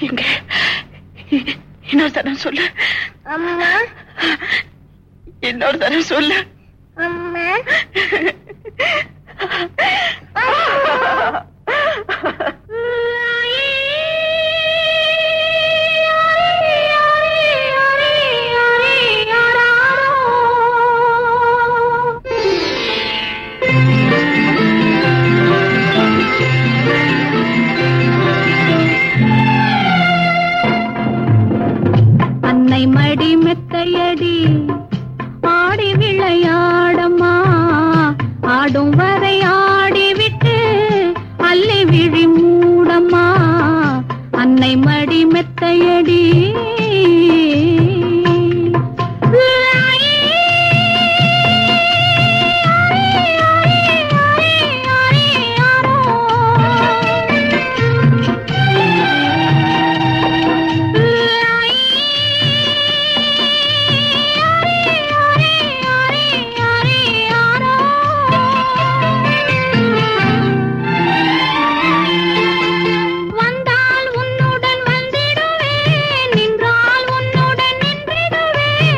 எங்க இ- இன்னொரு தரம் சொல்லு அம்மா இன்னொரு தரம் சொல்லு அம்மா அன்னை மடி மெத்தையடி ஆடி விளையாடம்மா ஆடும் வரை ஆடிவிட்டு அள்ளி விழி மூடம்மா அன்னை மடி மெத்தையடி வந்தால் உன்னுடன் வந்திடுவேன் நின்றால் உன்னுடன் நின்றிடுவேன்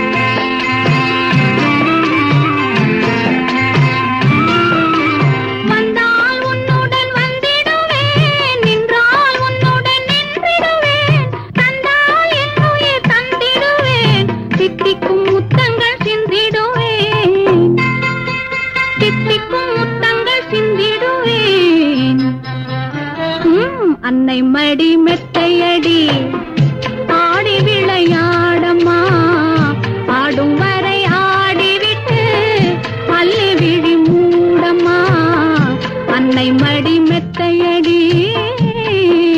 வந்தால் உன்னுடன் வந்திடுவேன் நின்றால் உன்னுடன் நின்றிடுவேன் தந்தால் என் உயிர் தந்திடுவேன் தித்திக்கும் முத்தங்கள் சிந்திடுவேன் தித்திக்கும் முத்தங்கள் சிந்திடுவேன் ம், அன்னை மடி மெத்தையடி ஆடி விளையாடம்மா ஆடும் வரை ஆடிவிட்டு அள்ளி விழி மூடம்மா அன்னை மடி மெத்தையடி